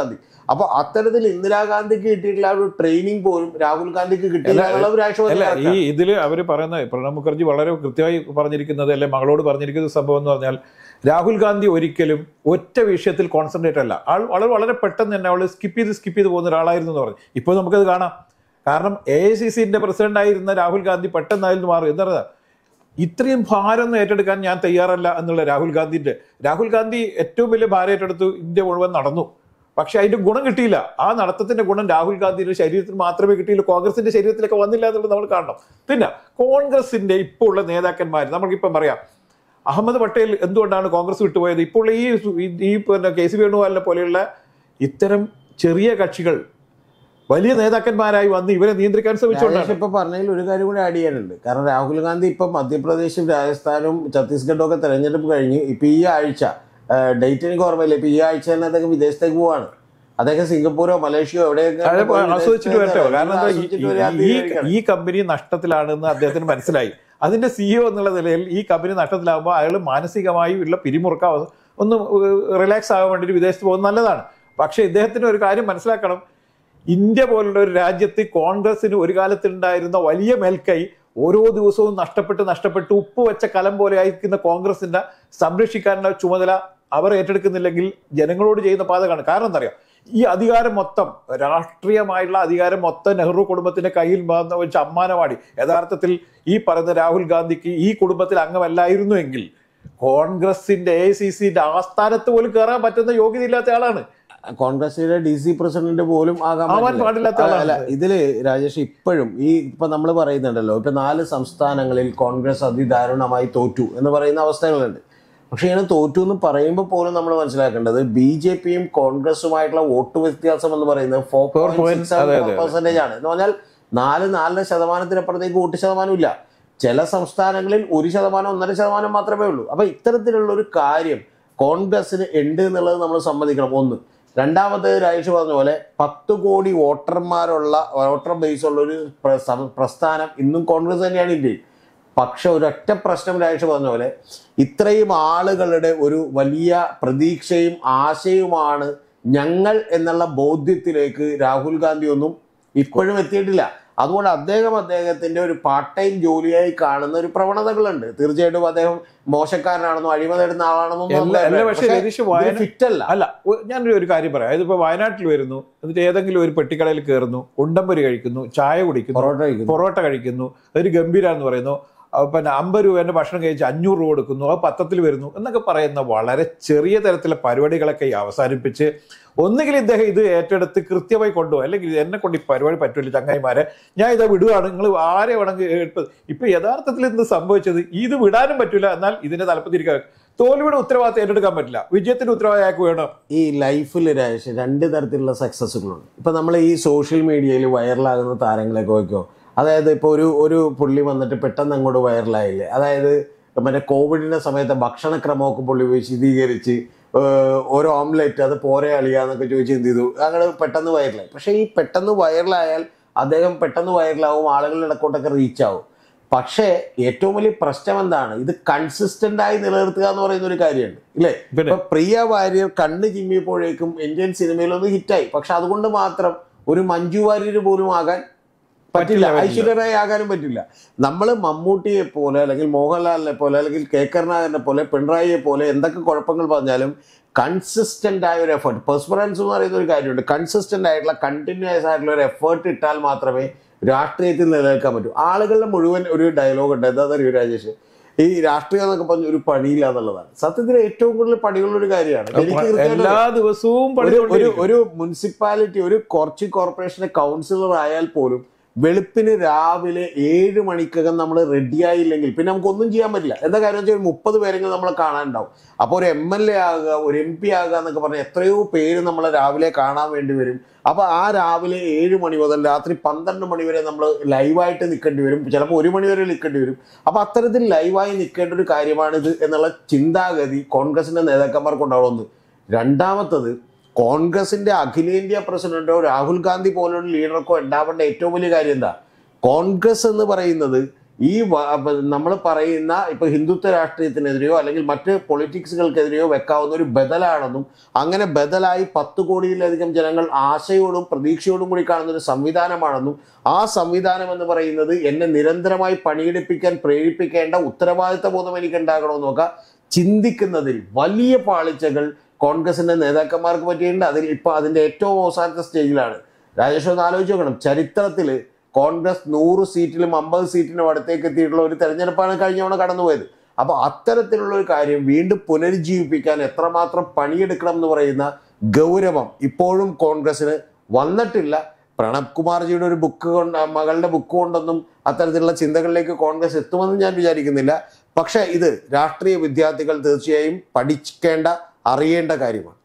അപ്പൊ അത്തരത്തിൽ ഇന്ദിരാഗാന്ധിക്ക് കിട്ടിയിട്ടുള്ള ആ ഒരു ട്രെയിനിങ് പോലും രാഹുൽ ഗാന്ധിക്ക് കിട്ടിയില്ല എന്നുള്ള ഒരു ആശ്വാസം അല്ല നടക്കാം. ഈ ഇതിൽ അവർ പറയുന്ന പ്രണബ് മുഖർജി വളരെ കൃത്യമായി പറഞ്ഞിരിക്കുന്നത് അല്ലെ മകളോട് പറഞ്ഞിരിക്കുന്ന സംഭവം എന്ന് പറഞ്ഞാൽ രാഹുൽ ഗാന്ധി ഒരിക്കലും ഒറ്റ വിഷയത്തിൽ കോൺസെൻട്രേറ്റ് അല്ല ആൾ വളരെ വളരെ പെട്ടെന്ന് തന്നെ അവൾ സ്കിപ്പ് ചെയ്ത് സ്കിപ്പ് ചെയ്ത് പോകുന്ന ഒരാളായിരുന്നു എന്ന് പറഞ്ഞു ഇപ്പോൾ നമുക്കത് കാണാം കാരണം എ ഐ സി സിന്റെ പ്രസിഡന്റ് ആയിരുന്ന രാഹുൽ ഗാന്ധി പെട്ടെന്ന് അതിൽ നിന്ന് മാറി എന്താ പറയുക ഇത്രയും ഭാരം ഒന്നും ഏറ്റെടുക്കാൻ ഞാൻ തയ്യാറല്ല എന്നുള്ള രാഹുൽ ഗാന്ധിന്റെ രാഹുൽ ഗാന്ധി ഏറ്റവും വലിയ ഭാരം ഏറ്റെടുത്തു ഇന്ത്യ മുഴുവൻ നടന്നു പക്ഷെ അതിന്റെ ഗുണം കിട്ടിയില്ല ആ നടത്തത്തിന്റെ ഗുണം രാഹുൽ ഗാന്ധിയുടെ ശരീരത്തിൽ മാത്രമേ കിട്ടിയുള്ളൂ കോൺഗ്രസിന്റെ ശരീരത്തിലൊക്കെ വന്നില്ല എന്നുള്ളത് നമ്മൾ കാണണം പിന്നെ കോൺഗ്രസിന്റെ ഇപ്പോൾ ഉള്ള നേതാക്കന്മാർ നമുക്കിപ്പം പറയാം അഹമ്മദ് പട്ടേൽ എന്തുകൊണ്ടാണ് കോൺഗ്രസ് വിട്ടുപോയത് ഇപ്പോൾ ഈ ഈ- ഈ പിന്നെ കെ സി വേണുഗോപാലിനെ പോലെയുള്ള ഇത്തരം ചെറിയ കക്ഷികൾ വലിയ നേതാക്കന്മാരായി വന്ന് ഇവരെ നിയന്ത്രിക്കാൻ ശ്രമിച്ചുകൊണ്ടാണ് രാജേഷ് ഇപ്പൊ പറഞ്ഞതിൽ ഒരു കാര്യം കൂടി ആഡ് ചെയ്യാനുണ്ട് കാരണം രാഹുൽ ഗാന്ധി ഇപ്പൊ മധ്യപ്രദേശും രാജസ്ഥാനും ഛത്തീസ്ഗഡും ഒക്കെ തെരഞ്ഞെടുപ്പ് കഴിഞ്ഞ് ഇപ്പൊ ഈ ആഴ്ച ഡേറ്റ് എനിക്ക് ഓർമ്മയില്ല ഇപ്പൊ ഈ ആഴ്ച തന്നെ അദ്ദേഹം വിദേശത്തേക്ക് പോവാണ് അദ്ദേഹം സിംഗപ്പൂരോ മലേഷ്യയോ എവിടെയൊക്കെ അത് പോയി ആസ്വദിച്ചിട്ട് വിദേശത്ത് വരട്ടെ കാരണം എന്താ ഈ- ആസ്വദിച്ചിട്ട് വരാൻ ഈ തീരുമാനിക്കുകയാണ്. ഈ കമ്പനി നഷ്ടത്തിലാണെന്ന് അദ്ദേഹത്തിന് മനസ്സിലായി അതിന്റെ സിഇഒ എന്നുള്ള നിലയിൽ ഈ കമ്പനി നഷ്ടത്തിലാകുമ്പോൾ അയാൾ മാനസികമായി ഉള്ള പിരിമുറുക്കം അവ- ഒന്ന് റിലാക്സ് ആകാൻ വേണ്ടിയിട്ട് വിദേശത്ത് പോകുന്നത് നല്ലതാണ് പക്ഷേ ഇദ്ദേഹത്തിന് ഒരു കാര്യം മനസ്സിലാക്കണം ഇന്ത്യ പോലുള്ള ഒരു രാജ്യത്ത് കോൺഗ്രസിന് ഒരു കാലത്തുണ്ടായിരുന്ന വലിയ മേൽക്കൈ ഓരോ ദിവസവും നഷ്ടപ്പെട്ട് നഷ്ടപ്പെട്ട് ഉപ്പ് വെച്ച കലം പോലെ ആയിരിക്കുന്ന കോൺഗ്രസിന്റെ സംരക്ഷിക്കാനുള്ള ചുമതല അവർ ഏറ്റെടുക്കുന്നില്ലെങ്കിൽ ജനങ്ങളോട് ചെയ്യുന്ന പാതകമാണ് കാരണം എന്താ അറിയാം ഈ അധികാരം മൊത്തം രാഷ്ട്രീയമായുള്ള അധികാരം മൊത്തം നെഹ്റു കുടുംബത്തിന്റെ കയ്യിൽ വന്ന വെച്ച അമ്മാനമാടി യഥാർത്ഥത്തിൽ ഈ പറയുന്ന രാഹുൽ ഗാന്ധിക്ക് ഈ കുടുംബത്തിൽ അംഗമല്ലായിരുന്നു എങ്കിൽ കോൺഗ്രസിന്റെ എ സി സിന്റെ ആസ്ഥാനത്ത് പോലും കയറാൻ പറ്റുന്ന യോഗ്യത ഇല്ലാത്ത ആളാണ് കോൺഗ്രസിന്റെ ഡി സി പ്രസിഡന്റ് പോലും ആകാൻ ആവാൻ പറ്റില്ല. പാടില്ലാത്ത അല്ല, ആളാണ്. അല്ല ഇതില് രാജേഷ് ഇപ്പോഴും ഈ ഇപ്പൊ നമ്മൾ പറയുന്നുണ്ടല്ലോ ഇപ്പൊ നാല് സംസ്ഥാനങ്ങളിൽ കോൺഗ്രസ് അതിദാരുണമായി തോറ്റു എന്ന് പറയുന്ന അവസ്ഥകളുണ്ട് പക്ഷെ ഇങ്ങനെ തോറ്റു എന്ന് പറയുമ്പോൾ പോലും നമ്മൾ മനസ്സിലാക്കേണ്ടത് ബി ജെ പിയും കോൺഗ്രസുമായിട്ടുള്ള വോട്ട് വ്യത്യാസം എന്ന് പറയുന്നത് ഫോർ പോയിന്റ് സിക്സ് അതെ, അതെ. പെർസെന്റേജ് ആണ് എന്ന് പറഞ്ഞാൽ നാല് നാലര ശതമാനത്തിനപ്പുറത്തേക്ക് വോട്ട് ശതമാനമില്ല ചില സംസ്ഥാനങ്ങളിൽ ഒരു ശതമാനം ഒന്നര ശതമാനം മാത്രമേ ഉള്ളൂ അപ്പൊ ഇത്തരത്തിലുള്ള ഒരു കാര്യം കോൺഗ്രസിന് ഉണ്ട് എന്നുള്ളത് നമ്മൾ സമ്മതിക്കണം ഒന്ന് രണ്ടാമത് രാജേഷ് പറഞ്ഞ പോലെ പത്ത് കോടി വോട്ടർമാരുള്ള വോട്ടർ ബേസ് ഉള്ള ഒരു പ്ര- സം- പ്രസ്ഥാനം ഇന്നും കോൺഗ്രസ് തന്നെയാണ് ഇന്ത്യയിൽ പക്ഷെ ഒരൊറ്റ പ്രശ്നം രാജേഷ് പറഞ്ഞ പോലെ ഇത്രയും ആളുകളുടെ ഒരു വലിയ പ്രതീക്ഷയും ആശയവുമാണ് ഞങ്ങൾ എന്നുള്ള ബോധ്യത്തിലേക്ക് രാഹുൽ ഗാന്ധി ഒന്നും ഇപ്പോഴും എത്തിയിട്ടില്ല അതുകൊണ്ട് അദ്ദേഹം അദ്ദേഹത്തിന്റെ ഒരു പാർട്ട് ടൈം ജോലിയായി കാണുന്ന ഒരു പ്രവണതകളുണ്ട് തീർച്ചയായിട്ടും അദ്ദേഹം മോശക്കാരനാണെന്നോ അഴിമതിടുന്ന ആളാണെന്നോ എല്ലാ- എല്ലാ പക്ഷേ രതീഷ് വായന- ഫിറ്റ് അല്ല അല്ല ഒ- ഞാനൊരു ഒരു കാര്യം പറയാം ഇതിപ്പോ വയനാട്ടിൽ വരുന്നു എന്നിട്ട് ഏതെങ്കിലും ഒരു പെട്ടിക്കടയിൽ കയറുന്നു ഉണ്ടമ്പരി കഴിക്കുന്നു ചായ കുടിക്കുന്നു പൊറോട്ട കഴിക്കുന്നു പൊറോട്ട കഴിക്കുന്നു ഒരു ഗംഭീര എന്ന് പറയുന്നു അഹ് പിന്നെ അമ്പത് രൂപേന്റെ ഭക്ഷണം കഴിച്ച് അഞ്ഞൂറ് രൂപ കൊടുക്കുന്നു അത് പത്രത്തിൽ വരുന്നു എന്നൊക്കെ പറയുന്ന വളരെ ചെറിയ തരത്തിലെ പരിപാടികളൊക്കെ ഈ അവസാനിപ്പിച്ച് ഒന്നുകിൽ ഇദ്ദേഹം ഇത് ഏറ്റെടുത്ത് കൃത്യമായി കൊണ്ടുപോകും അല്ലെങ്കിൽ എന്നെ കൊണ്ട് ഈ പരിപാടി പറ്റില്ല ചങ്ങായിമാരെ ഞാൻ ഇത് വിടുകയാണ് നിങ്ങൾ ആരെ വേണമെങ്കിൽ എടുപ്പ് ഇപ്പൊ യഥാർത്ഥത്തിൽ എന്ത് സംഭവിച്ചത് ഇത് വിടാനും പറ്റില്ല എന്നാൽ ഇതിന്റെ തലപ്പത്തിരിക്കാൻ തോൽവിയുടെ ഉത്തരവാദിത്തം ഏറ്റെടുക്കാൻ പറ്റില്ല വിജയത്തിന്റെ ഉത്തരവാദിത്തം അയാൾക്ക് വേണം ഈ ലൈഫിൽ രാജേഷ് രണ്ട് തരത്തിലുള്ള സക്സസ്സുകളുണ്ട് ഇപ്പം നമ്മൾ ഈ സോഷ്യൽ മീഡിയയിൽ വൈറലാകുന്ന താരങ്ങളൊക്കെ നോക്കിയോ അതായത് ഇപ്പോൾ ഒരു ഒരു പുള്ളി വന്നിട്ട് പെട്ടെന്ന് അങ്ങോട്ട് വൈറലായില്ലേ അതായത് മറ്റേ കോവിഡിന്റെ സമയത്ത് ഭക്ഷണക്രമമൊക്കെ പുള്ളി വിശദീകരിച്ച് ഏഹ്, ഒരു ഓംലെറ്റ് അത് പോരെ അളിയാന്നൊക്കെ ചോദിച്ച് എന്ത് ചെയ്തു അങ്ങനെ പെട്ടെന്ന് വൈറലായി പക്ഷേ ഈ പെട്ടെന്ന് വൈറലായാൽ അദ്ദേഹം പെട്ടെന്ന് വൈറലാവും ആളുകളുടെ ഇടക്കോട്ടൊക്കെ റീച്ച് ആവും പക്ഷേ ഏറ്റവും വലിയ പ്രശ്നം എന്താണ് ഇത് കൺസിസ്റ്റന്റ് ആയി നിലനിർത്തുക എന്ന് പറയുന്ന ഒരു കാര്യമുണ്ട് ഇല്ലേ പിന്നെ? ഇപ്പൊ പ്രിയ വാര്യർ കണ്ണ് ചിമ്മിയപ്പോഴേക്കും ഇന്ത്യൻ സിനിമയിലൊന്ന് ഹിറ്റായി പക്ഷെ അതുകൊണ്ട് മാത്രം ഒരു മഞ്ജു വാര്യർ പോലും ആകാൻ പറ്റില്ല പറ്റില്ല, പറ്റില്ല. ഐശ്വര്യറായി ആകാനും പറ്റില്ല നമ്മൾ മമ്മൂട്ടിയെ പോലെ അല്ലെങ്കിൽ മോഹൻലാലിനെ പോലെ അല്ലെങ്കിൽ കെ കരുണാകരനെ പോലെ പിണറായിയെ പോലെ എന്തൊക്കെ കുഴപ്പങ്ങൾ പറഞ്ഞാലും കൺസിസ്റ്റന്റ് ആയ ഒരു എഫേർട്ട് പെർസ്പറൻസ് എന്ന് പറയുന്ന ഒരു കാര്യമുണ്ട് കൺസിസ്റ്റന്റ് ആയിട്ടുള്ള കണ്ടിന്യൂസ് ആയിട്ടുള്ള ഒരു എഫേർട്ട് ഇട്ടാൽ മാത്രമേ രാഷ്ട്രീയത്തിൽ നിലനിൽക്കാൻ പറ്റൂ ആളുകളുടെ മുഴുവൻ ഒരു ഡയലോഗ് ഉണ്ട് എന്താ അറിയൂ രാജേഷ് ഈ രാഷ്ട്രീയം എന്നൊക്കെ പറഞ്ഞ ഒരു പണിയില്ല എന്നുള്ളതാണ് സത്യത്തിൽ ഏറ്റവും കൂടുതൽ പണികളുള്ള ഒരു കാര്യമാണ് എനിക്ക് തീർച്ചയായിട്ടും എല്ലാ ദിവസവും ഒരു ഒരു പണിതുകൊണ്ടിരിക്കും. ഒരു മുനിസിപ്പാലിറ്റി ഒരു കൊറച്ച് കോർപ്പറേഷന്റെ കൗൺസിലർ ആയാൽ പോലും വെളുപ്പിന് രാവിലെ ഏഴ് മണിക്കകം നമ്മൾ റെഡിയായില്ലെങ്കിൽ പിന്നെ നമുക്ക് ഒന്നും ചെയ്യാൻ പറ്റില്ല എന്താ കാര്യം വെച്ചാൽ ഒരു മുപ്പത് പേരെങ്കിലും നമ്മളെ കാണാനുണ്ടാവും അപ്പോൾ ഒരു എം എൽ എ ആകുക ഒരു എം പി ആകുക എന്നൊക്കെ പറഞ്ഞാൽ എത്രയോ പേര് നമ്മളെ രാവിലെ കാണാൻ വേണ്ടി വരും അപ്പോൾ ആ രാവിലെ ഏഴ് മണി മുതൽ രാത്രി പന്ത്രണ്ട് മണി വരെ നമ്മൾ ലൈവായിട്ട് നിൽക്കേണ്ടി വരും ചിലപ്പോൾ ഒരു മണി വരെ നിൽക്കേണ്ടി വരും അപ്പോൾ അത്തരത്തിൽ ലൈവായി നിൽക്കേണ്ട ഒരു കാര്യമാണിത് എന്നുള്ള ചിന്താഗതി കോൺഗ്രസിന്റെ നേതാക്കന്മാർക്കുണ്ടാവുമെന്ന് രണ്ടാമത്തത് കോൺഗ്രസിന്റെ അഖിലേന്ത്യാ പ്രസിഡന്റോ രാഹുൽ ഗാന്ധി പോലുള്ള ലീഡർക്കോ ഉണ്ടാവേണ്ട ഏറ്റവും വലിയ കാര്യം എന്താ കോൺഗ്രസ് എന്ന് പറയുന്നത് ഈ നമ്മൾ പറയുന്ന ഇപ്പൊ ഹിന്ദുത്വ രാഷ്ട്രീയത്തിനെതിരെയോ അല്ലെങ്കിൽ മറ്റ് പൊളിറ്റിക്സുകൾക്കെതിരെയോ വെക്കാവുന്ന ഒരു ബദലാണെന്നും അങ്ങനെ ബദലായി പത്ത് കോടിയിലധികം ജനങ്ങൾ ആശയോടും പ്രതീക്ഷയോടും കൂടി കാണുന്ന ഒരു സംവിധാനമാണെന്നും ആ സംവിധാനം എന്ന് പറയുന്നത് എന്നെ നിരന്തരമായി പണിയെടുപ്പിക്കാൻ പ്രേരിപ്പിക്കേണ്ട ഉത്തരവാദിത്ത ബോധം എനിക്ക് ഉണ്ടാകണമെന്ന് നോക്കാം ചിന്തിക്കുന്നതിൽ വലിയ പാളിച്ചകൾ കോൺഗ്രസിന്റെ നേതാക്കന്മാർക്ക് പറ്റിയിട്ടുണ്ട് അതിൽ ഇപ്പൊ അതിന്റെ ഏറ്റവും അവസാനത്തെ സ്റ്റേജിലാണ് രാജേഷ് ഒന്ന് ആലോചിച്ച് നോക്കണം ചരിത്രത്തിൽ കോൺഗ്രസ് നൂറ് സീറ്റിലും അമ്പത് സീറ്റിലും അടുത്തേക്ക് എത്തിയിട്ടുള്ള ഒരു തെരഞ്ഞെടുപ്പാണ് കഴിഞ്ഞ തവണ കടന്നുപോയത് അപ്പോൾ അത്തരത്തിലുള്ള ഒരു കാര്യം വീണ്ടും പുനരുജ്ജീവിപ്പിക്കാൻ എത്രമാത്രം പണിയെടുക്കണം എന്ന് പറയുന്ന ഗൗരവം ഇപ്പോഴും കോൺഗ്രസിന് വന്നിട്ടില്ല പ്രണബ് കുമാർജിയുടെ ഒരു ബുക്ക് കൊണ്ട് മകളുടെ ബുക്ക് കൊണ്ടൊന്നും അത്തരത്തിലുള്ള ചിന്തകളിലേക്ക് കോൺഗ്രസ് എത്തുമെന്ന് ഞാൻ വിചാരിക്കുന്നില്ല പക്ഷേ ഇത് രാഷ്ട്രീയ വിദ്യാർത്ഥികൾ തീർച്ചയായും പഠിക്കേണ്ട അറിയേണ്ട കാര്യമാണ്